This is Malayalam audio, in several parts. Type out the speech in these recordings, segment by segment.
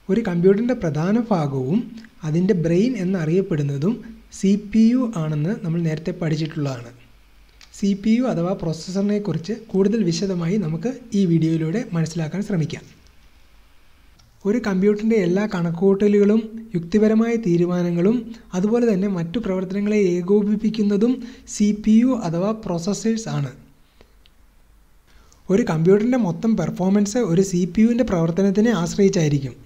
ഒരു കമ്പ്യൂട്ടറിൻ്റെ പ്രധാന ഭാഗവും അതിൻ്റെ ബ്രെയിൻ എന്നറിയപ്പെടുന്നതും സി പി യു ആണെന്ന് നമ്മൾ നേരത്തെ പഠിച്ചിട്ടുള്ളതാണ് സി പി യു അഥവാ പ്രോസസ്സറിനെ കുറിച്ച് കൂടുതൽ വിശദമായി നമുക്ക് ഈ വീഡിയോയിലൂടെ മനസ്സിലാക്കാൻ ശ്രമിക്കാം ഒരു കമ്പ്യൂട്ടറിൻ്റെ എല്ലാ കണക്കുകൂട്ടലുകളും യുക്തിപരമായ തീരുമാനങ്ങളും അതുപോലെ തന്നെ മറ്റു പ്രവർത്തനങ്ങളെ ഏകോപിപ്പിക്കുന്നതും സി പി യു അഥവാ പ്രോസസ്സേഴ്സ് ആണ് ഒരു കമ്പ്യൂട്ടറിൻ്റെ മൊത്തം പെർഫോമൻസ് ഒരു സി പി യുവിൻ്റെ പ്രവർത്തനത്തിനെ ആശ്രയിച്ചായിരിക്കും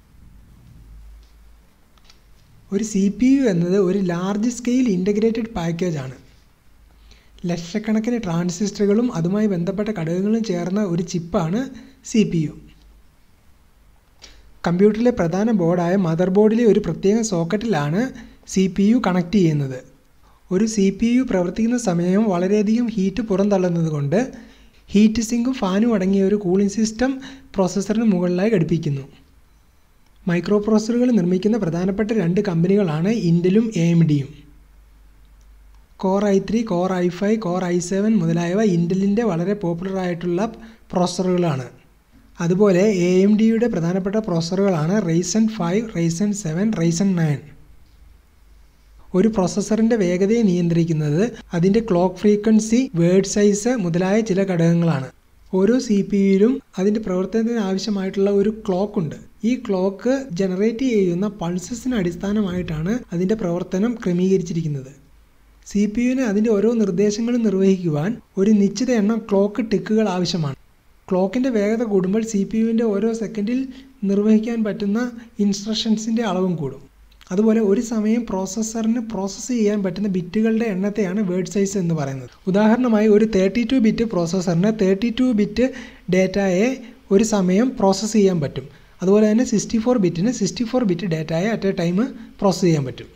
ഒരു സി പി യു എന്നത് ഒരു ലാർജ് സ്കെയിൽ ഇൻ്റഗ്രേറ്റഡ് പാക്കേജ് ആണ് ലക്ഷക്കണക്കിന് ട്രാൻസിസ്റ്ററുകളും അതുമായി ബന്ധപ്പെട്ട ഘടകങ്ങളും ചേർന്ന ഒരു ചിപ്പാണ് സി പി യു കമ്പ്യൂട്ടറിലെ പ്രധാന ബോർഡായ മദർ ബോർഡിലെ ഒരു പ്രത്യേക സോക്കറ്റിലാണ് സി പി യു കണക്ട് ചെയ്യുന്നത് ഒരു സി പി യു പ്രവർത്തിക്കുന്ന സമയം വളരെയധികം ഹീറ്റ് പുറന്തള്ളുന്നത് കൊണ്ട് ഹീറ്റ് സിങ്കും ഫാനും അടങ്ങിയ ഒരു കൂളിംഗ് സിസ്റ്റം പ്രോസസ്സറിന് മുകളിലായി ഘടിപ്പിക്കുന്നു മൈക്രോ പ്രോസസ്സറുകൾ നിർമ്മിക്കുന്ന പ്രധാനപ്പെട്ട രണ്ട് കമ്പനികളാണ് ഇൻറ്റലും എ എം ഡിയും core I three core I five core I seven മുതലായവ ഇൻറ്റലിൻ്റെ വളരെ പോപ്പുലർ ആയിട്ടുള്ള പ്രോസസ്സറുകളാണ് അതുപോലെ എ എം ഡിയുടെ പ്രധാനപ്പെട്ട പ്രോസസ്സറുകളാണ് Ryzen five Ryzen seven Ryzen nine ഒരു പ്രോസസ്സറിൻ്റെ വേഗതയെ നിയന്ത്രിക്കുന്നത് അതിൻ്റെ ക്ലോക്ക് ഫ്രീക്വൻസി വേർഡ് സൈസ് മുതലായ ചില ഘടകങ്ങളാണ് ഓരോ സി പി യുയിലും അതിൻ്റെ പ്രവർത്തനത്തിന് ആവശ്യമായിട്ടുള്ള ഒരു ക്ലോക്ക് ഉണ്ട് ഈ ക്ലോക്ക് ജനറേറ്റ് ചെയ്യുന്ന പൾസസിന് അടിസ്ഥാനമായിട്ടാണ് അതിൻ്റെ പ്രവർത്തനം ക്രമീകരിച്ചിരിക്കുന്നത് സി പി യുവിന് അതിൻ്റെ ഓരോ നിർദ്ദേശങ്ങളും നിർവഹിക്കുവാൻ ഒരു നിശ്ചിത എണ്ണം ക്ലോക്ക് ടിക്കുകൾ ആവശ്യമാണ് ക്ലോക്കിൻ്റെ വേഗത കൂടുമ്പോൾ സി പി യുവിൻ്റെ ഓരോ സെക്കൻഡിൽ നിർവഹിക്കാൻ പറ്റുന്ന ഇൻസ്ട്രക്ഷൻസിൻ്റെ അളവും കൂടും അതുപോലെ ഒരു സമയം പ്രോസസ്സറിന് പ്രോസസ്സ് ചെയ്യാൻ പറ്റുന്ന ബിറ്റുകളുടെ എണ്ണത്തെയാണ് വേർഡ് സൈസ് എന്ന് പറയുന്നത് ഉദാഹരണമായി ഒരു തേർട്ടി ടു ബിറ്റ് പ്രോസസ്സറിന് തേർട്ടി ടു ബിറ്റ് ഡേറ്റയെ ഒരു സമയം പ്രോസസ്സ് ചെയ്യാൻ പറ്റും അതുപോലെ തന്നെ സിക്സ്റ്റി ഫോർ ബിറ്റിന് സിക്സ്റ്റി ഫോർ ബിറ്റ് ഡേറ്റയെ അറ്റ് എ ടൈം പ്രോസസ്സ് ചെയ്യാൻ പറ്റും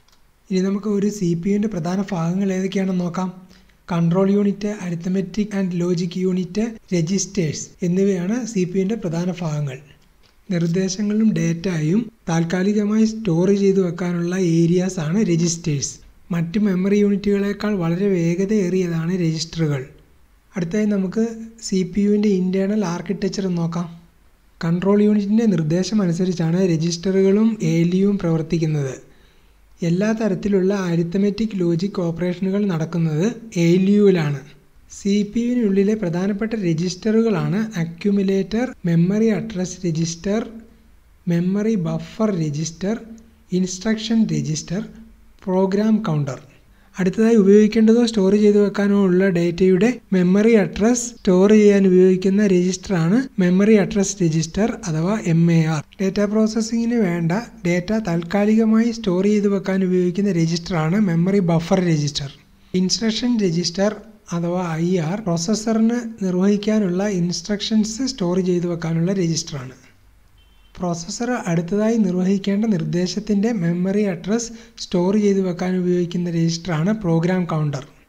ഇനി നമുക്ക് ഒരു സി പി യുവിൻ്റെ പ്രധാന ഭാഗങ്ങൾ ഏതൊക്കെയാണെന്ന് നോക്കാം control unit arithmetic and logic unit registers എന്നിവയാണ് സി പി യുവിൻ്റെ പ്രധാന ഭാഗങ്ങൾ നിർദ്ദേശങ്ങളും ഡേറ്റയും താൽക്കാലികമായി സ്റ്റോർ ചെയ്തു വെക്കാനുള്ള ഏരിയാസ് ആണ് രജിസ്റ്റേഴ്സ് മറ്റ് മെമ്മറി യൂണിറ്റുകളേക്കാൾ വളരെ വേഗതയേറിയതാണ് രജിസ്റ്ററുകൾ അടുത്തായി നമുക്ക് സി പി യുവിൻ്റെ ഇൻറ്റേർണൽ ആർക്കിടെക്ചർ നോക്കാം കൺട്രോൾ യൂണിറ്റിൻ്റെ നിർദ്ദേശം അനുസരിച്ചാണ് രജിസ്റ്ററുകളും എ എൽ യുവും പ്രവർത്തിക്കുന്നത് എല്ലാ തരത്തിലുള്ള അരിത്തമെറ്റിക് ലോജിക് ഓപ്പറേഷനുകൾ നടക്കുന്നത് എ എൽ യുവിലാണ് സി പി യുവിനുള്ളിലെ പ്രധാനപ്പെട്ട രജിസ്റ്ററുകളാണ് accumulator memory address register memory buffer register instruction register program counter അടുത്തതായി ഉപയോഗിക്കേണ്ടതോ സ്റ്റോർ ചെയ്തു വെക്കാനോ ഉള്ള ഡേറ്റയുടെ മെമ്മറി അഡ്രസ് സ്റ്റോർ ചെയ്യാൻ ഉപയോഗിക്കുന്ന രജിസ്റ്ററാണ് മെമ്മറി അഡ്രസ് രജിസ്റ്റർ അഥവാ എം എ ആർ ഡേറ്റ പ്രോസസ്സിങ്ങിന് വേണ്ട ഡേറ്റ താൽക്കാലികമായി സ്റ്റോർ ചെയ്തു വെക്കാൻ ഉപയോഗിക്കുന്ന രജിസ്റ്ററാണ് memory buffer register instruction register അഥവാ ഐ ആർ പ്രോസസ്സറിന് നിർവഹിക്കാനുള്ള ഇൻസ്ട്രക്ഷൻസ് സ്റ്റോർ ചെയ്തു വെക്കാനുള്ള രജിസ്റ്ററാണ് പ്രോസസ്സർ അടുത്തതായി നിർവഹിക്കേണ്ട നിർദ്ദേശത്തിൻ്റെ മെമ്മറി അഡ്രസ് സ്റ്റോർ ചെയ്തു വെക്കാൻ ഉപയോഗിക്കുന്ന രജിസ്റ്ററാണ് പ്രോഗ്രാം കൗണ്ടർ